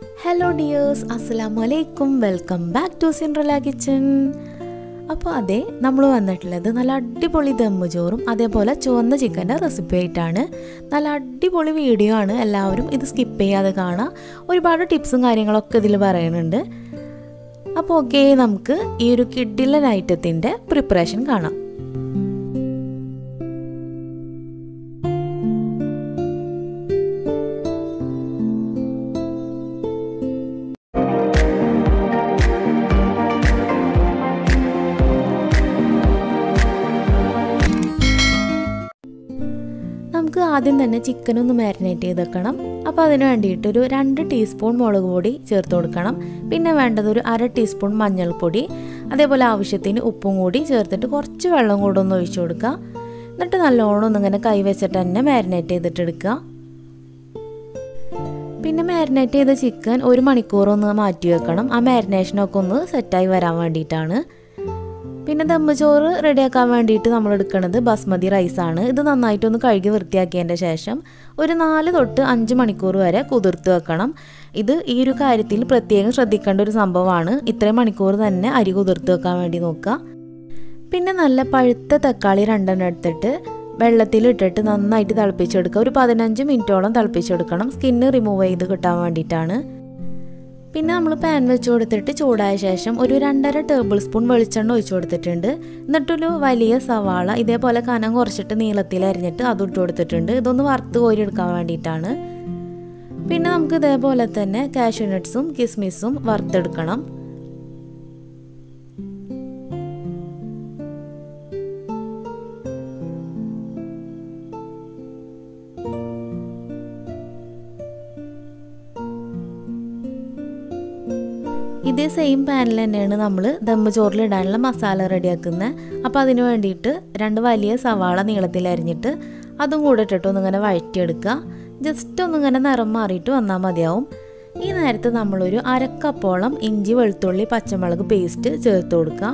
hello dears അസ്സലാമു അലൈക്കും welcome back to Cinderella kitchen അപ്പോൾ അതെ നമ്മൾ വന്നിട്ടുള്ളത് നല്ല അടിപൊളി ദമ്മ് ചോറും അതേപോലെ ചുവന്ന ചിക്കൻ്റെ റെസിപ്പി ആയിട്ടാണ് നല്ല അടിപൊളി വീഡിയോ ആണ് എല്ലാവരും ഇത് സ്കിപ്പ് ചെയ്യാതെ കാണാം ഒരുപാട് ടിപ്സും കാര്യങ്ങളൊക്കെ ഇതിൽ പറയുന്നുണ്ട് അപ്പോൾ ഓക്കെ നമുക്ക് ഈ ഒരു കിഡിലൻ ഐറ്റത്തിൻ്റെ പ്രിപ്പറേഷൻ കാണാം നമുക്ക് ആദ്യം തന്നെ ചിക്കൻ ഒന്ന് മാരിനേറ്റ് ചെയ്ത് വെക്കണം അപ്പോൾ അതിന് വേണ്ടിയിട്ട് ഒരു രണ്ട് ടീസ്പൂൺ മുളക് പൊടി ചേർത്ത് കൊടുക്കണം പിന്നെ വേണ്ടത് ഒരു അര ടീസ്പൂൺ മഞ്ഞൾപ്പൊടി അതേപോലെ ആവശ്യത്തിന് ഉപ്പും കൂടി ചേർത്തിട്ട് കുറച്ച് വെള്ളം കൂടെ ഒന്ന് ഒഴിച്ചു കൊടുക്കുക എന്നിട്ട് നല്ലോണം ഒന്നിങ്ങനെ കൈ വെച്ചിട്ട് തന്നെ മാരിനേറ്റ് ചെയ്തിട്ട് എടുക്കുക പിന്നെ മാരിനേറ്റ് ചെയ്ത ചിക്കൻ ഒരു മണിക്കൂർ ഒന്ന് മാറ്റി വെക്കണം ആ മാരിനേഷനൊക്കെ ഒന്ന് സെറ്റായി വരാൻ വേണ്ടിയിട്ടാണ് പിന്നെ ദമ്മ് ചോറ് റെഡിയാക്കാൻ വേണ്ടിയിട്ട് നമ്മൾ എടുക്കുന്നത് ബസ്മതി റൈസാണ് ഇത് നന്നായിട്ടൊന്ന് കഴുകി വൃത്തിയാക്കിയതിൻ്റെ ശേഷം ഒരു നാല് തൊട്ട് അഞ്ച് മണിക്കൂർ വരെ കുതിർത്ത് വെക്കണം ഇത് ഈ ഒരു കാര്യത്തിൽ പ്രത്യേകം ശ്രദ്ധിക്കേണ്ട ഒരു സംഭവമാണ് ഇത്രയും മണിക്കൂർ തന്നെ അരി കുതിർത്ത് വെക്കാൻ വേണ്ടി നോക്കുക പിന്നെ നല്ല പഴുത്ത തക്കാളി രണ്ടെണ്ണം എടുത്തിട്ട് വെള്ളത്തിൽ ഇട്ടിട്ട് നന്നായിട്ട് തിളപ്പിച്ചെടുക്കുക ഒരു പതിനഞ്ച് മിനിറ്റോളം തിളപ്പിച്ചെടുക്കണം സ്കിന്ന് റിമൂവ് ചെയ്ത് കിട്ടാൻ വേണ്ടിയിട്ടാണ് പിന്നെ നമ്മൾ പാൻ വെച്ച് കൊടുത്തിട്ട് ചൂടായ ശേഷം ഒരു രണ്ടര ടേബിൾ സ്പൂൺ വെളിച്ചെണ്ണ ഒഴിച്ചു കൊടുത്തിട്ടുണ്ട് എന്നിട്ടൊരു വലിയ സവാള ഇതേപോലെ കനം കുറച്ചിട്ട് നീളത്തിൽ അരിഞ്ഞിട്ട് അത് ഇട്ട് കൊടുത്തിട്ടുണ്ട് ഇതൊന്ന് വറുത്ത് കോരിയെടുക്കാൻ വേണ്ടിയിട്ടാണ് പിന്നെ നമുക്ക് ഇതേപോലെ തന്നെ കാഷ്യൂ നട്ട്സും കിസ്മിസും വറുത്തെടുക്കണം ഇതേ സെയിം പാനിൽ തന്നെയാണ് നമ്മൾ ദമ്മ് ചോറിൽ ഇടാനുള്ള മസാല റെഡിയാക്കുന്നത് അപ്പോൾ അതിന് വേണ്ടിയിട്ട് രണ്ട് വലിയ സവാള നീളത്തിൽ അരിഞ്ഞിട്ട് അതും കൂടെ ഇട്ടിട്ട് ഒന്നിങ്ങനെ വഴറ്റിയെടുക്കുക ജസ്റ്റ് ഒന്നിങ്ങനെ നിറം മാറിയിട്ട് വന്നാൽ മതിയാവും ഈ നേരത്ത് നമ്മളൊരു അരക്കപ്പോളം ഇഞ്ചി വെളുത്തുള്ളി പച്ചമുളക് പേസ്റ്റ് ചേർത്ത് കൊടുക്കുക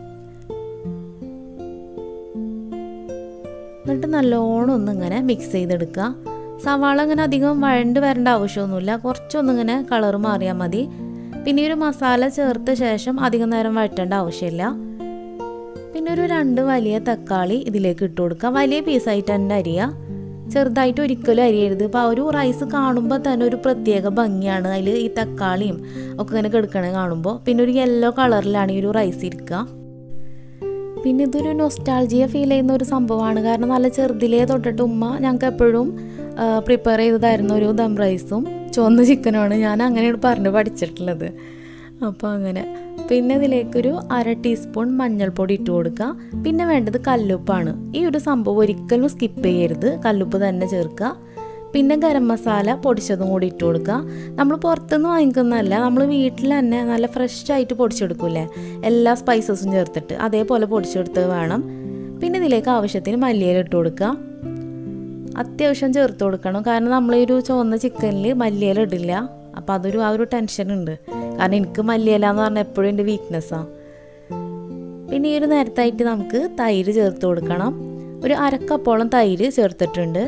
എന്നിട്ട് നല്ലോണം ഒന്നിങ്ങനെ മിക്സ് ചെയ്തെടുക്കുക സവാള അങ്ങനെ അധികം വഴണ്ട് വരേണ്ട ആവശ്യമൊന്നുമില്ല കുറച്ചൊന്നിങ്ങനെ കളർ മാറിയാൽ മതി പിന്നെ ഒരു മസാല ചേർത്ത ശേഷം അധികം നേരം വഴറ്റേണ്ട ആവശ്യമില്ല പിന്നെ ഒരു രണ്ട് വലിയ തക്കാളി ഇതിലേക്ക് ഇട്ട് കൊടുക്കുക വലിയ പീസായിട്ട് തന്നെ അരിയുക ചെറുതായിട്ട് ഒരിക്കലും അരിയരുത് അപ്പോൾ ആ ഒരു റൈസ് കാണുമ്പോൾ തന്നെ ഒരു പ്രത്യേക ഭംഗിയാണ് അതിൽ ഈ തക്കാളിയും ഒക്കെ ഇങ്ങനെ കിടക്കണേ കാണുമ്പോൾ പിന്നെ ഒരു യെല്ലോ കളറിലാണ് ഈ ഒരു റൈസ് ഇരിക്കുക പിന്നെ ഇതൊരു നൊസ്റ്റാൾജിയ ഫീൽ ചെയ്യുന്ന ഒരു സംഭവമാണ് കാരണം നല്ല ചെറുതിലേ തൊട്ടിട്ട് ഉമ്മ ഞങ്ങൾക്ക് എപ്പോഴും പ്രിപ്പയർ ചെയ്തതായിരുന്നു ഒരു ദം റൈസും ചുവന്ന ചിക്കനുമാണ് ഞാൻ അങ്ങനെയാണ് പറഞ്ഞ് പഠിച്ചിട്ടുള്ളത് അപ്പോൾ അങ്ങനെ പിന്നെ ഇതിലേക്കൊരു അര ടീസ്പൂൺ മഞ്ഞൾപ്പൊടി ഇട്ട് കൊടുക്കുക പിന്നെ വേണ്ടത് കല്ലുപ്പാണ് ഈ ഒരു സംഭവം ഒരിക്കലും സ്കിപ്പ് ചെയ്യരുത് കല്ലുപ്പ് തന്നെ ചേർക്കുക പിന്നെ ഗരം മസാല പൊടിച്ചതും കൂടി ഇട്ട് കൊടുക്കുക നമ്മൾ പുറത്തുനിന്ന് വാങ്ങിക്കുന്നതല്ല നമ്മൾ വീട്ടിൽ തന്നെ നല്ല ഫ്രഷ് ആയിട്ട് പൊടിച്ചെടുക്കൂലേ എല്ലാ സ്പൈസസും ചേർത്തിട്ട് അതേപോലെ പൊടിച്ചെടുത്ത് വേണം പിന്നെ ഇതിലേക്ക് ആവശ്യത്തിന് മല്ലിയില ഇട്ട് കൊടുക്കുക അത്യാവശ്യം ചേർത്ത് കൊടുക്കണം കാരണം നമ്മൾ ഈ ഒരു ചുവന്ന ചിക്കനിൽ മല്ലിയില ഇടില്ല അപ്പോൾ അതൊരു ആ ഒരു ടെൻഷൻ ഉണ്ട് കാരണം എനിക്ക് മല്ലിയില എന്ന് പറഞ്ഞാൽ എപ്പോഴും എൻ്റെ വീക്ക്നെസ്സാണ് പിന്നെ ഈ ഒരു നേരത്തായിട്ട് നമുക്ക് തൈര് ചേർത്ത് കൊടുക്കണം ഒരു അരക്കപ്പോളം തൈര് ചേർത്തിട്ടുണ്ട്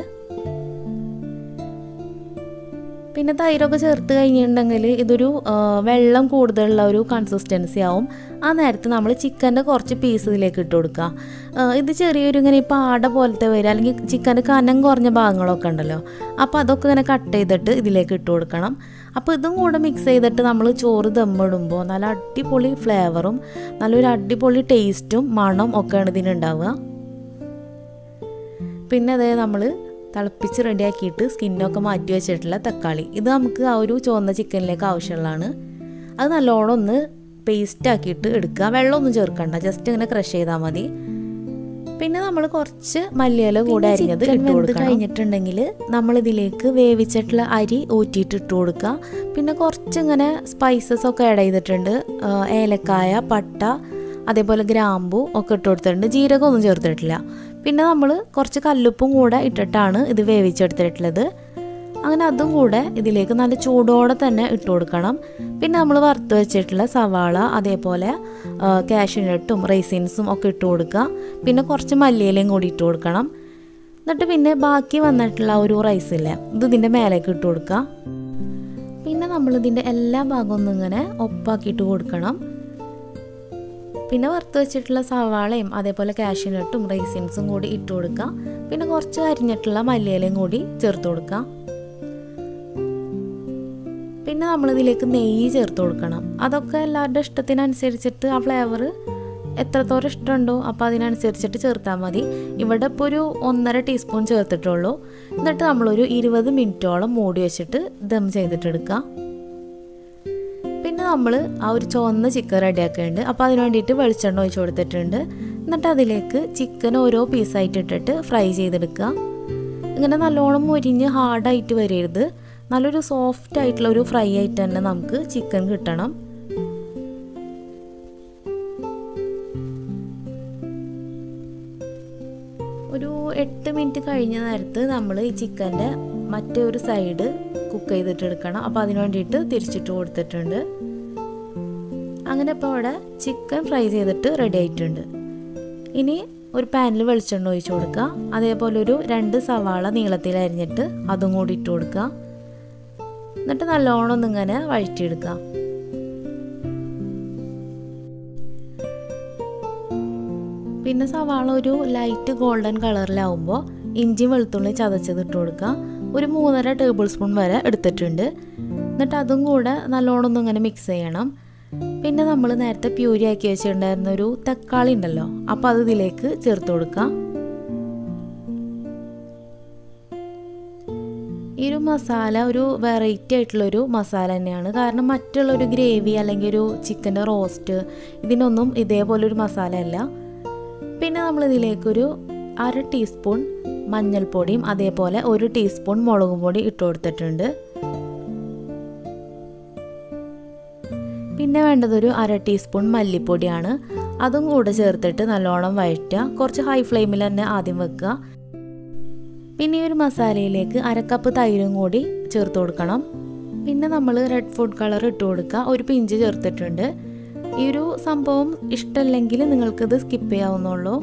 പിന്നെ തൈരൊക്കെ ചേർത്ത് കഴിഞ്ഞിട്ടുണ്ടെങ്കിൽ ഇതൊരു വെള്ളം കൂടുതലുള്ള ഒരു കൺസിസ്റ്റൻസി ആവും ആ നേരത്ത് നമ്മൾ ചിക്കൻ്റെ കുറച്ച് പീസ് ഇതിലേക്ക് ഇട്ട് കൊടുക്കുക ഇത് ചെറിയൊരു ഇങ്ങനെ ഈ പാട പോലത്തെ വരിക അല്ലെങ്കിൽ ചിക്കൻ്റെ കനം കുറഞ്ഞ ഭാഗങ്ങളൊക്കെ ഉണ്ടല്ലോ അപ്പോൾ അതൊക്കെ ഇങ്ങനെ കട്ട് ചെയ്തിട്ട് ഇതിലേക്ക് ഇട്ട് കൊടുക്കണം അപ്പോൾ ഇതും കൂടെ മിക്സ് ചെയ്തിട്ട് നമ്മൾ ചോറ് ദമ്മിടുമ്പോൾ നല്ല അടിപൊളി ഫ്ലേവറും നല്ലൊരു അടിപൊളി ടേസ്റ്റും മണം ഒക്കെയാണ് ഇതിനുണ്ടാവുക പിന്നെ അതേ നമ്മൾ തിളപ്പിച്ച് റെഡിയാക്കിയിട്ട് സ്കിന്നൊക്കെ മാറ്റി വെച്ചിട്ടുള്ള തക്കാളി ഇത് നമുക്ക് ആ ഒരു ചുവന്ന ചിക്കനിലേക്ക് ആവശ്യമുള്ളതാണ് അത് നല്ലോണം ഒന്ന് പേസ്റ്റ് ആക്കിയിട്ട് എടുക്കുക വെള്ളമൊന്നും ചേർക്കണ്ട ജസ്റ്റ് ഇങ്ങനെ ക്രഷ് ചെയ്താൽ മതി പിന്നെ നമ്മൾ കുറച്ച് മല്ലിയില കൂടെ അരിഞ്ഞത് ഇട്ട് കൊടുക്കണം കഴിഞ്ഞിട്ടുണ്ടെങ്കിൽ നമ്മൾ ഇതിലേക്ക് വേവിച്ചിട്ടുള്ള അരി ഊറ്റിയിട്ട് ഇട്ട് കൊടുക്കുക പിന്നെ കുറച്ചിങ്ങനെ സ്പൈസസ് ഒക്കെ ആഡ് ചെയ്തിട്ടുണ്ട് ഏലക്കായ പട്ട അതേപോലെ ഗ്രാമ്പു ഒക്കെ ഇട്ട് കൊടുത്തിട്ടുണ്ട് ജീരകമൊന്നും ചേർത്തിട്ടില്ല പിന്നെ നമ്മൾ കുറച്ച് കല്ലുപ്പും കൂടെ ഇട്ടിട്ടാണ് ഇത് വേവിച്ചെടുത്തിട്ടുള്ളത് അങ്ങനെ അതും കൂടെ ഇതിലേക്ക് നല്ല ചൂടോടെ തന്നെ ഇട്ട് കൊടുക്കണം പിന്നെ നമ്മൾ വറുത്ത് വെച്ചിട്ടുള്ള സവാള അതേപോലെ കാഷ്യൂനട്ടും റൈസിൻസും ഒക്കെ ഇട്ട് കൊടുക്കുക പിന്നെ കുറച്ച് മല്ലിയിലയും കൂടി ഇട്ട് കൊടുക്കണം എന്നിട്ട് പിന്നെ ബാക്കി വന്നിട്ടുള്ള ഒരു റൈസില്ലേ ഇത് ഇതിൻ്റെ മേലേക്ക് ഇട്ട് കൊടുക്കുക പിന്നെ നമ്മളിതിൻ്റെ എല്ലാ ഭാഗവും ഒന്നും ഇങ്ങനെ ഒപ്പാക്കിയിട്ട് കൊടുക്കണം പിന്നെ വറുത്ത് വെച്ചിട്ടുള്ള സവാളയും അതേപോലെ കാഷ്യൂനട്ടും റൈസിൻസും കൂടി ഇട്ട് കൊടുക്കുക പിന്നെ കുറച്ച് അരിഞ്ഞിട്ടുള്ള മല്ലിയിലയും കൂടി ചേർത്ത് കൊടുക്കുക പിന്നെ നമ്മളിതിലേക്ക് നെയ്യ് ചേർത്ത് കൊടുക്കണം അതൊക്കെ എല്ലാവരുടെ ഇഷ്ടത്തിനനുസരിച്ചിട്ട് ആ ഫ്ലേവർ എത്രത്തോളം ഇഷ്ടമുണ്ടോ അപ്പോൾ അതിനനുസരിച്ചിട്ട് ചേർത്താൽ മതി ഇവിടെ ഇപ്പോൾ ഒരു ഒന്നര ടീസ്പൂൺ ചേർത്തിട്ടുള്ളൂ എന്നിട്ട് നമ്മളൊരു ഇരുപത് മിനിറ്റോളം മൂടി വെച്ചിട്ട് ദം ചെയ്തിട്ടെടുക്കാം പിന്നെ നമ്മൾ ആ ഒരു ചുവന്ന ചിക്കൻ റെഡിയാക്കുന്നുണ്ട് അപ്പോൾ അതിന് വേണ്ടിയിട്ട് വെളിച്ചെണ്ണ ഒഴിച്ച് കൊടുത്തിട്ടുണ്ട് എന്നിട്ട് അതിലേക്ക് ചിക്കൻ ഓരോ പീസായിട്ട് ഇട്ടിട്ട് ഫ്രൈ ചെയ്തെടുക്കുക ഇങ്ങനെ നല്ലോണം മുരിഞ്ഞ് ഹാർഡായിട്ട് വരരുത് നല്ലൊരു സോഫ്റ്റ് ആയിട്ടുള്ള ഒരു ഫ്രൈ ആയിട്ട് തന്നെ നമുക്ക് ചിക്കൻ കിട്ടണം ഒരു എട്ട് മിനിറ്റ് കഴിഞ്ഞ നേരത്ത് നമ്മൾ ഈ ചിക്കൻ്റെ മറ്റേ ഒരു സൈഡ് കുക്ക് ചെയ്തിട്ട് എടുക്കണം അപ്പോൾ അതിന് വേണ്ടിയിട്ട് തിരിച്ചിട്ട് കൊടുത്തിട്ടുണ്ട് അങ്ങനെ ഇപ്പോൾ അവിടെ ചിക്കൻ ഫ്രൈ ചെയ്തിട്ട് റെഡി ആയിട്ടുണ്ട് ഇനി ഒരു പാനിൽ വെളിച്ചെണ്ണ ഒഴിച്ച് കൊടുക്കുക അതേപോലെ ഒരു രണ്ട് സവാള നീളത്തിൽ അരിഞ്ഞിട്ട് അതും കൂടി ഇട്ട് കൊടുക്കുക എന്നിട്ട് നല്ലോണം ഒന്നിങ്ങനെ വഴറ്റിയെടുക്കുക പിന്നെ സവാള ഒരു ലൈറ്റ് ഗോൾഡൻ കളറിലാവുമ്പോൾ ഇഞ്ചി വെളുത്തുള്ളി ചതച്ചത് ഇട്ട് കൊടുക്കുക ഒരു മൂന്നര ടേബിൾ സ്പൂൺ വരെ എടുത്തിട്ടുണ്ട് എന്നിട്ട് അതും കൂടെ നല്ലോണം ഒന്നും ഇങ്ങനെ മിക്സ് ചെയ്യണം പിന്നെ നമ്മൾ നേരത്തെ പ്യൂരി ആക്കി വെച്ചിട്ടുണ്ടായിരുന്ന ഒരു തക്കാളി ഉണ്ടല്ലോ അപ്പോൾ അത് ഇതിലേക്ക് ചേർത്ത് കൊടുക്കാം ഈ ഒരു മസാല ഒരു വെറൈറ്റി ആയിട്ടുള്ളൊരു മസാല തന്നെയാണ് കാരണം മറ്റുള്ളൊരു ഗ്രേവി അല്ലെങ്കിൽ ഒരു ചിക്കൻ്റെ റോസ്റ്റ് ഇതിനൊന്നും ഇതേപോലൊരു മസാല അല്ല പിന്നെ നമ്മൾ ഇതിലേക്കൊരു അര ടീസ്പൂൺ മഞ്ഞൾപ്പൊടിയും അതേപോലെ ഒരു ടീസ്പൂൺ മുളകും പൊടി ഇട്ട് കൊടുത്തിട്ടുണ്ട് പിന്നെ വേണ്ടത് ഒരു അര ടീസ്പൂൺ മല്ലിപ്പൊടിയാണ് അതും കൂടെ ചേർത്തിട്ട് നല്ലോണം വഴറ്റുക കുറച്ച് ഹൈ ഫ്ലെയിമിൽ തന്നെ ആദ്യം വെക്കുക പിന്നെ ഈ ഒരു മസാലയിലേക്ക് അരക്കപ്പ് തൈരും കൂടി ചേർത്ത് കൊടുക്കണം പിന്നെ നമ്മൾ റെഡ് ഫുഡ് കളർ ഇട്ട് കൊടുക്കുക ഒരു പിഞ്ച് ചേർത്തിട്ടുണ്ട് ഈ ഒരു സംഭവം ഇഷ്ടമല്ലെങ്കിൽ നിങ്ങൾക്കിത് സ്കിപ്പ് ചെയ്യാവുന്നുള്ളൂ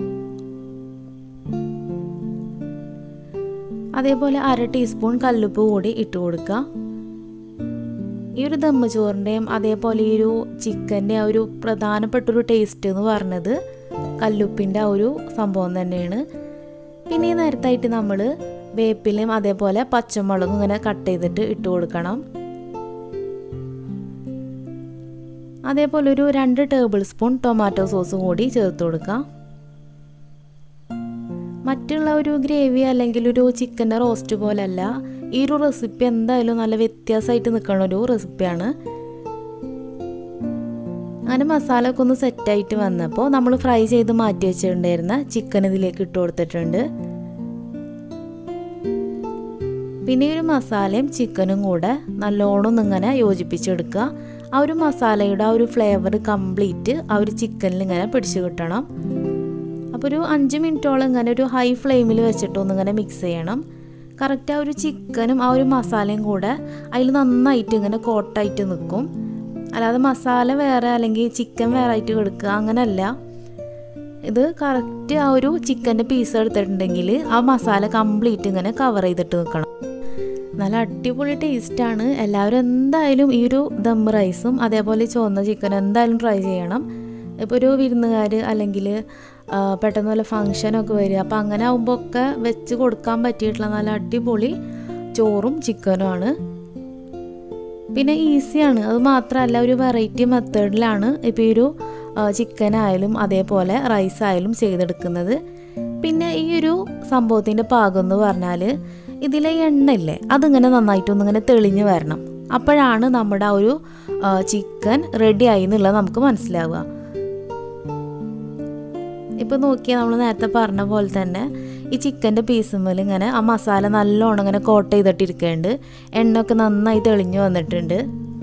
അതേപോലെ അര ടീസ്പൂൺ കല്ലുപ്പ് കൂടി ഇട്ട് കൊടുക്കുക ഈ ഒരു ദമ്മ് ചോറിൻ്റെയും അതേപോലെ ഈ ഒരു ചിക്കൻ്റെ ആ ഒരു പ്രധാനപ്പെട്ട ഒരു ടേസ്റ്റ് എന്ന് പറഞ്ഞത് കല്ലുപ്പിൻ്റെ ആ ഒരു സംഭവം തന്നെയാണ് പിന്നെ ഈ നേരത്തായിട്ട് നമ്മൾ വേപ്പിലയും അതേപോലെ പച്ചമുളകും ഇങ്ങനെ കട്ട് ചെയ്തിട്ട് ഇട്ട് കൊടുക്കണം അതേപോലെ ഒരു രണ്ട് ടേബിൾ സ്പൂൺ ടൊമാറ്റോ സോസും കൂടി ചേർത്ത് കൊടുക്കാം മറ്റുള്ള ഒരു ഗ്രേവി അല്ലെങ്കിൽ ഒരു ചിക്കൻ്റെ റോസ്റ്റ് പോലല്ല ഈ ഒരു റെസിപ്പി എന്തായാലും നല്ല വ്യത്യാസമായിട്ട് നിൽക്കുന്ന ഒരു റെസിപ്പിയാണ് അങ്ങനെ മസാല ഒക്കെ ഒന്ന് സെറ്റായിട്ട് വന്നപ്പോൾ നമ്മൾ ഫ്രൈ ചെയ്ത് മാറ്റി വെച്ചിട്ടുണ്ടായിരുന്ന ചിക്കൻ ഇതിലേക്ക് ഇട്ട് കൊടുത്തിട്ടുണ്ട് പിന്നെ ഒരു മസാലയും ചിക്കനും കൂടെ നല്ലോണം ഇങ്ങനെ യോജിപ്പിച്ചെടുക്കുക ആ ഒരു മസാലയുടെ ആ ഒരു ഫ്ലേവർ കംപ്ലീറ്റ് ആ ഒരു ചിക്കനിൽ ഇങ്ങനെ പിടിച്ചു കിട്ടണം അപ്പോൾ ഒരു അഞ്ച് മിനിറ്റോളം ഇങ്ങനെ ഒരു ഹൈ ഫ്ലെയിമിൽ വെച്ചിട്ട് ഒന്നിങ്ങനെ മിക്സ് ചെയ്യണം കറക്റ്റ് ആ ഒരു ചിക്കനും ആ ഒരു മസാലയും കൂടെ അതിൽ നന്നായിട്ട് ഇങ്ങനെ കോട്ടായിട്ട് നിൽക്കും അല്ലാതെ മസാല വേറെ അല്ലെങ്കിൽ ചിക്കൻ വേറെ ആയിട്ട് കിടക്കുക അങ്ങനെയല്ല ഇത് കറക്റ്റ് ആ ഒരു ചിക്കൻ്റെ പീസ് എടുത്തിട്ടുണ്ടെങ്കിൽ ആ മസാല കംപ്ലീറ്റ് ഇങ്ങനെ കവർ ചെയ്തിട്ട് നിൽക്കണം നല്ല അടിപൊളി ടേസ്റ്റാണ് എല്ലാവരും എന്തായാലും ഈ ഒരു ദം റൈസും അതേപോലെ ചുവന്ന ചിക്കൻ എന്തായാലും ട്രൈ ചെയ്യണം ഇപ്പോൾ ഒരു വിരുന്നുകാർ അല്ലെങ്കിൽ പെട്ടെന്ന് വല്ല ഫങ്ഷനൊക്കെ വരിക അപ്പോൾ അങ്ങനെ ആകുമ്പോൾ ഒക്കെ വെച്ച് കൊടുക്കാൻ പറ്റിയിട്ടുള്ള നല്ല അടിപൊളി ചോറും ചിക്കനുമാണ് പിന്നെ ഈസിയാണ് അത് മാത്രമല്ല ഒരു വെറൈറ്റി മെത്തേഡിലാണ് ഇപ്പോൾ ഈ ഒരു ചിക്കൻ ആയാലും അതേപോലെ റൈസ് ആയാലും ചെയ്തെടുക്കുന്നത് പിന്നെ ഈ ഒരു സംഭവത്തിൻ്റെ പാകം എന്ന് പറഞ്ഞാൽ ഇതിലെ എണ്ണയില്ലേ അതിങ്ങനെ നന്നായിട്ടൊന്നിങ്ങനെ തെളിഞ്ഞ് വരണം അപ്പോഴാണ് നമ്മുടെ ആ ഒരു ചിക്കൻ റെഡി ആയി എന്നുള്ളത് നമുക്ക് മനസ്സിലാവുക ഇപ്പോൾ നോക്കിയാൽ നമ്മൾ നേരത്തെ പറഞ്ഞ പോലെ തന്നെ ഈ ചിക്കൻ്റെ പീസുമ്മൽ ഇങ്ങനെ ആ മസാല നല്ലോണം ഇങ്ങനെ കോട്ട് ചെയ്തിട്ടിരിക്കുന്നുണ്ട് എണ്ണയൊക്കെ നന്നായി തെളിഞ്ഞു വന്നിട്ടുണ്ട്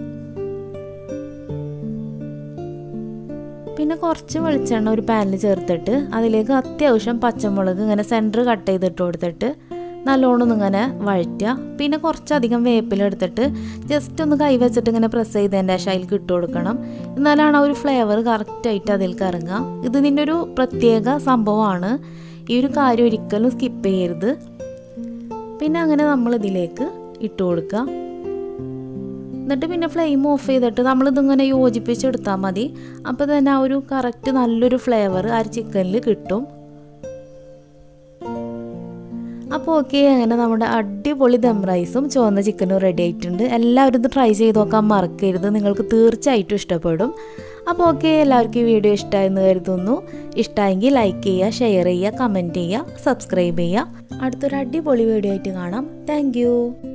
പിന്നെ കുറച്ച് വെളിച്ചെണ്ണ ഒരു പാനിൽ ചേർത്തിട്ട് അതിലേക്ക് അത്യാവശ്യം പച്ചമുളക് ഇങ്ങനെ സെൻറ്റർ കട്ട് ചെയ്തിട്ട് കൊടുത്തിട്ട് നല്ലോണം ഇങ്ങനെ വഴറ്റുക പിന്നെ കുറച്ചധികം വേപ്പിലെടുത്തിട്ട് ജസ്റ്റ് ഒന്ന് കൈ വെച്ചിട്ട് ഇങ്ങനെ പ്രസ് ചെയ്തതിൻ്റെ ശേഷം അതിലേക്ക് ഇട്ട് കൊടുക്കണം എന്നാലാണ് ആ ഒരു ഫ്ലേവർ കറക്റ്റായിട്ട് അതിലേക്ക് ഇറങ്ങുക ഇത് ഇതിൻ്റെ ഒരു പ്രത്യേക സംഭവമാണ് ഈ ഒരു കാര്യം ഒരിക്കലും സ്കിപ്പ് ചെയ്യരുത് പിന്നെ അങ്ങനെ നമ്മൾ ഇതിലേക്ക് ഇട്ട് കൊടുക്കുക എന്നിട്ട് പിന്നെ ഫ്ലെയിം ഓഫ് ചെയ്തിട്ട് നമ്മളിതിങ്ങനെ യോജിപ്പിച്ചെടുത്താൽ മതി അപ്പോൾ തന്നെ ആ ഒരു കറക്റ്റ് നല്ലൊരു ഫ്ലേവർ ആ ചിക്കനിൽ കിട്ടും അപ്പോൾ ഓക്കെ അങ്ങനെ നമ്മുടെ അടിപൊളി ദം റൈസും ചുവന്ന ചിക്കനും റെഡി ആയിട്ടുണ്ട് എല്ലാവരും ഇത് ട്രൈ ചെയ്ത് നോക്കാൻ മറക്കരുത് നിങ്ങൾക്ക് തീർച്ചയായിട്ടും ഇഷ്ടപ്പെടും അപ്പോൾ ഓക്കെ എല്ലാവർക്കും ഈ വീഡിയോ ഇഷ്ടമായെന്ന് കരുതുന്നു ഇഷ്ടമായെങ്കിൽ ലൈക്ക് ചെയ്യുക ഷെയർ ചെയ്യുക കമൻറ്റ് ചെയ്യുക സബ്സ്ക്രൈബ് ചെയ്യുക അടുത്തൊരു അടിപൊളി വീഡിയോ ആയിട്ട് കാണാം താങ്ക്